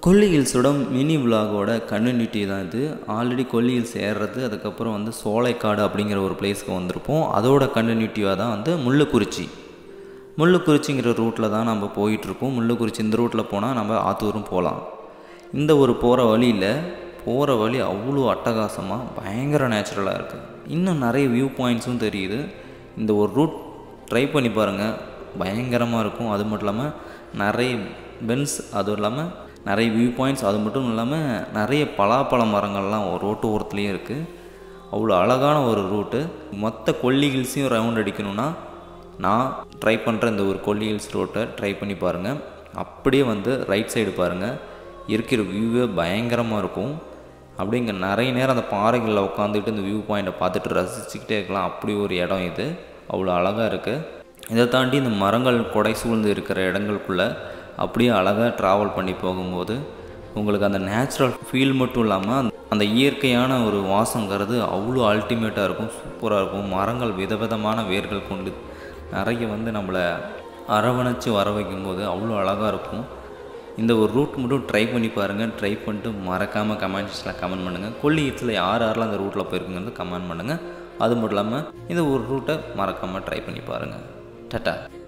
கொல்லி ஹில்ஸோட mini விலாகோட community தான் இது already கொல்லி hills ஏறுறது அதுக்கப்புறம் வந்து சோலைக்காடு அப்படிங்கிற ஒரு பிளேஸ்க்கு வந்திருப்போம் அதோட கண்டினியூட்டிவாக தான் வந்து முள்ளுக்குறிச்சி முள்ளுக்குறிச்சிங்கிற ரூட்டில் தான் நம்ம போயிட்டுருக்கோம் முள்ளுக்குறிச்சி இந்த ரூட்டில் போனால் நம்ம ஆத்தூரும் போகலாம் இந்த ஒரு போகிற வழியில் போகிற வழி அவ்வளோ அட்டகாசமாக பயங்கர நேச்சுரலாக இருக்குது இன்னும் நிறைய வியூ பாயிண்ட்ஸும் தெரியுது இந்த ஒரு ரூட் ட்ரை பண்ணி பாருங்கள் பயங்கரமாக இருக்கும் அது மட்டும் இல்லாமல் நிறைய பென்ஸ் அதுவும் இல்லாமல் நிறைய வியூ பாயிண்ட்ஸ் அது மட்டும் இல்லாமல் நிறைய பலாப்பழ மரங்கள்லாம் ஒரு ரோட்டு ஓரத்துலேயே இருக்குது அவ்வளோ அழகான ஒரு ரூட்டு மொத்த கொல்லி ஹில்ஸையும் ரவுண்ட் அடிக்கணும்னா நான் ட்ரை பண்ணுற இந்த ஒரு கொல்லி ஹில்ஸ் ரோட்டை ட்ரை பண்ணி பாருங்கள் அப்படியே வந்து ரைட் சைடு பாருங்கள் இருக்கிற வியூவே பயங்கரமாக இருக்கும் அப்படியே இங்கே நிறைய நேரம் அந்த பாறைகளில் உட்காந்துட்டு இந்த வியூ பாயிண்ட்டை பார்த்துட்டு ரசிச்சுக்கிட்டே இருக்கலாம் அப்படி ஒரு இடம் இது அவ்வளோ அழகாக இருக்குது இதை தாண்டி இந்த மரங்கள் கொடை சூழ்ந்து இருக்கிற இடங்களுக்குள்ளே அப்படியே அழகாக ட்ராவல் பண்ணி போகும்போது உங்களுக்கு அந்த நேச்சுரல் ஃபீல் மட்டும் இல்லாமல் அந்த இயற்கையான ஒரு வாசங்கிறது அவ்வளோ அல்டிமேட்டாக இருக்கும் சூப்பராக இருக்கும் மரங்கள் விதவிதமான வேர்கள் கொண்டு நிறைய வந்து நம்மளை அரவணைச்சு வர வைக்கும்போது அவ்வளோ அழகாக இருக்கும் இந்த ஒரு ரூட் மட்டும் ட்ரை பண்ணி பாருங்கள் ட்ரை பண்ணிட்டு மறக்காமல் கமெண்ட்ஸில் கமெண்ட் பண்ணுங்கள் கொல்லி ஹில்ஸில் யார் யாரெல்லாம் அந்த ரூட்டில் போயிருக்குங்கிறது கமெண்ட் பண்ணுங்கள் அது மட்டும் இல்லாமல் இந்த ஒரு ரூட்டை மறக்காமல் ட்ரை பண்ணி பாருங்கள் டட்டா